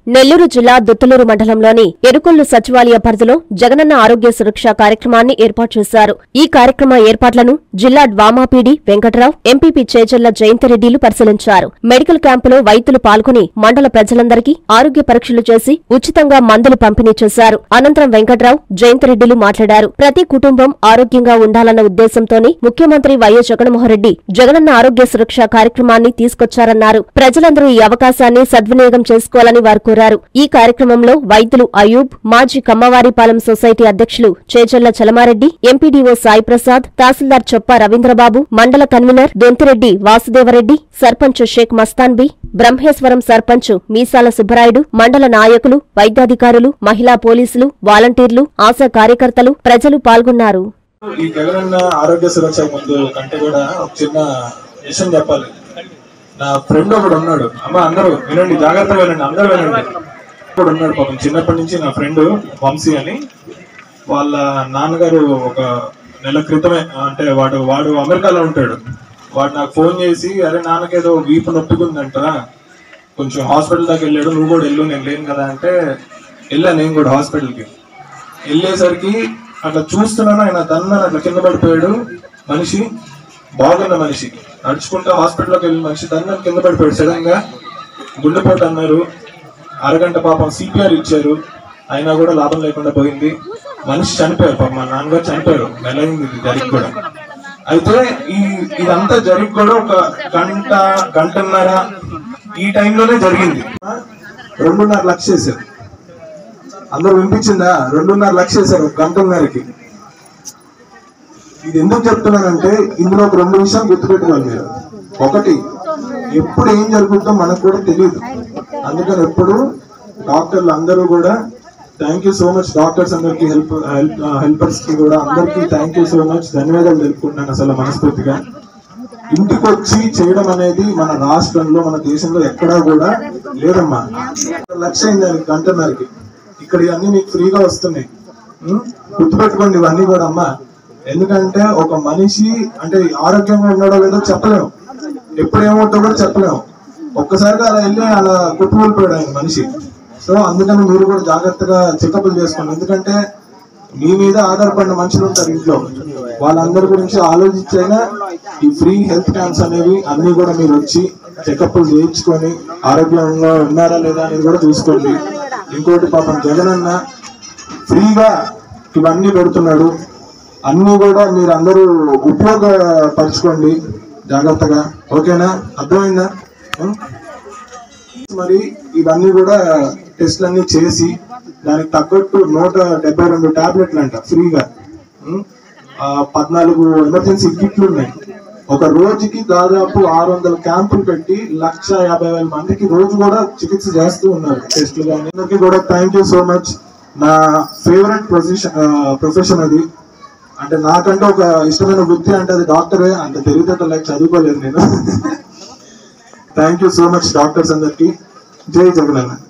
నెల్లూరు జిల్లా దుత్తలూరు మండలంలోని ఎరుకొల్లు సచివాలయ పరిధిలో జగనన్న ఆరోగ్య సురక్ష కార్యక్రమాన్ని ఏర్పాటు చేశారు ఈ కార్యక్రమ ఏర్పాట్లను జిల్లా డ్వామాపీడి వెంకట్రావు ఎంపీపీ చేజల్ల జయంతిరెడ్డిలు పరిశీలించారు మెడికల్ క్యాంపులో వైద్యులు పాల్గొని మండల ప్రజలందరికీ ఆరోగ్య పరీక్షలు చేసి ఉచితంగా మందులు పంపిణీ చేశారు అనంతరం వెంకట్రావు జయంతిరెడ్డిలు మాట్లాడారు ప్రతి కుటుంబం ఆరోగ్యంగా ఉండాలన్న ఉద్దేశంతోనే ముఖ్యమంత్రి వైఎస్ జగన్మోహన్రెడ్డి జగనన్న ఆరోగ్య సురక్ష కార్యక్రమాన్ని తీసుకొచ్చారన్నారు ప్రజలందరూ ఈ అవకాశాన్ని సద్వినియోగం చేసుకోవాలని వారు కోరారు ఈ కార్యక్రమంలో వైద్యులు అయూబ్ మాజీ కమ్మవారిపాలెం సొసైటీ అధ్యక్షులు చేజల్ల చలమారెడ్డి ఎంపీడీఓ సాయి ప్రసాద్ తహసీల్దార్ చొప్ప రవీంద్రబాబు మండల కన్వీనర్ దొంతిరెడ్డి వాసుదేవరెడ్డి సర్పంచ్ షేక్ మస్తాన్ బి బ్రహ్మేశ్వరం సర్పంచ్ మీసాల సుబ్బరాయుడు మండల నాయకులు వైద్యాధికారులు మహిళా పోలీసులు వాలంటీర్లు ఆశా కార్యకర్తలు ప్రజలు పాల్గొన్నారు ఈ జగనన్న ఆరోగ్య సురక్ష ముందు కంటే కూడా ఒక చిన్న విషయం చెప్పాలి నా ఫ్రెండ్ ఒకడు ఉన్నాడు అమ్మ అందరూ వినండి జాగ్రత్తగా వినండి అందరూ వినండి ఒకడు ఉన్నాడు పాపం చిన్నప్పటి నుంచి నా ఫ్రెండ్ వంశీ అని వాళ్ళ నాన్నగారు ఒక నెల క్రితమే అంటే వాడు వాడు అమెరికాలో ఉంటాడు వాడు నాకు ఫోన్ చేసి అరే నాన్నకేదో వీపు నొప్పికుందంట కొంచెం హాస్పిటల్ దాకా వెళ్ళాడు నువ్వు కూడా వెళ్ళు నేను లేను కదా అంటే వెళ్ళాను నేను కూడా హాస్పిటల్కి వెళ్ళేసరికి అట్లా చూస్తున్నాను ఆయన దన్న అట్లా కింద పడిపోయాడు మనిషి బాగున్న మనిషి నడుచుకుంటూ హాస్పిటల్కి వెళ్ళిన మనిషి దన్న కింద పడిపోయాడు సడన్ గా గుండెపోటు అన్నారు అరగంట పాపం సిపిఆర్ ఇచ్చారు అయినా కూడా లాభం లేకుండా పోయింది మనిషి చనిపోయారు పాపం మా నాన్నగారు చనిపోయారు నెల అయింది ఇది జరిగి కూడా అయితే ఈ ఇదంతా జరిగి కూడా ఒక గంట గంటన్నర ఈ టైంలోనే జరిగింది రెండున్నర లక్ష చేశారు అందరూ వినిపించిందా రెండున్నర లక్ష వేశారు ఒక గంటన్నరకి ఇది ఎందుకు చెప్తున్నానంటే ఇందులో ఒక రెండు విషయాలు గుర్తుపెట్టుకోవాలి మీరు ఒకటి ఎప్పుడు ఏం జరుగుతుందో మనకు కూడా తెలియదు అందుకని ఎప్పుడు డాక్టర్లు అందరూ కూడా thank you so much doctors అందరికి హెల్ప్ హెల్ప్ హెల్పర్స్ కి కూడా అందరికి థ్యాంక్ యూ సో మచ్ ధన్యవాదాలు తెలుపుకుంటున్నాను అసలు మనస్ఫూర్తిగా ఇంటికి వచ్చి చేయడం అనేది మన రాష్ట్రంలో మన దేశంలో ఎక్కడా కూడా లేదమ్మా లక్ష అయింది దానికి గంటన్నరకి ఇక్కడ ఇవన్నీ మీకు ఫ్రీగా వస్తున్నాయి ఉం? గుర్తుపెట్టుకోండి ఇవన్నీ కూడా అమ్మా ఎందుకంటే ఒక మనిషి అంటే ఆరోగ్యంగా ఉన్నాడో లేదో చెప్పలేము ఎప్పుడు ఏమవుతుందో కూడా చెప్పలేము ఒక్కసారిగా అలా వెళ్ళి అలా కుట్టుకోలిపోయాడు ఆయన మనిషి సో అందుకని మీరు కూడా జాగ్రత్తగా చెకప్లు చేసుకోండి ఎందుకంటే మీ మీద ఆధారపడిన మనుషులు ఉంటారు ఇంట్లో వాళ్ళందరి గురించి ఆలోచించైనా ఈ ఫ్రీ హెల్త్ క్యాంప్స్ అనేవి అన్ని కూడా మీరు వచ్చి చెకప్లు చేయించుకొని ఆరోగ్యంగా ఉన్నారా లేదా అనేది కూడా చూసుకోండి ఇంకోటి పాపం జగన్ అన్న ఫ్రీగా ఇవన్నీ పెడుతున్నాడు అన్ని కూడా మీరు అందరూ ఉపయోగపరచుకోండి జాగ్రత్తగా ఓకేనా అర్థమైందా ఉం? మరి ఇవన్నీ కూడా టెస్ట్లు అన్ని చేసి దానికి తగ్గట్టు నూట డెబ్బై రెండు టాబ్లెట్లు అంట ఫ్రీగా ఉం? ఆ, పద్నాలుగు ఎమర్జెన్సీ కిట్లు ఉన్నాయి ఒక రోజుకి దాదాపు ఆరు వందల క్యాంపులు పెట్టి లక్ష యాభై వేల మందికి రోజు కూడా చికిత్స చేస్తూ ఉన్నారు టెస్టులు కానీ అందరికీ కూడా థ్యాంక్ యూ సో మచ్ నా ఫేవరెట్ ప్రొఫెషన్ ప్రొఫెషన్ అది అంటే నాకంటే ఒక ఇష్టమైన వృత్తి అంటే అది డాక్టరే అంత తెలివితేటలు చదువుకోలేదు నేను thank you so much doctors అందరికి జై జగనన్న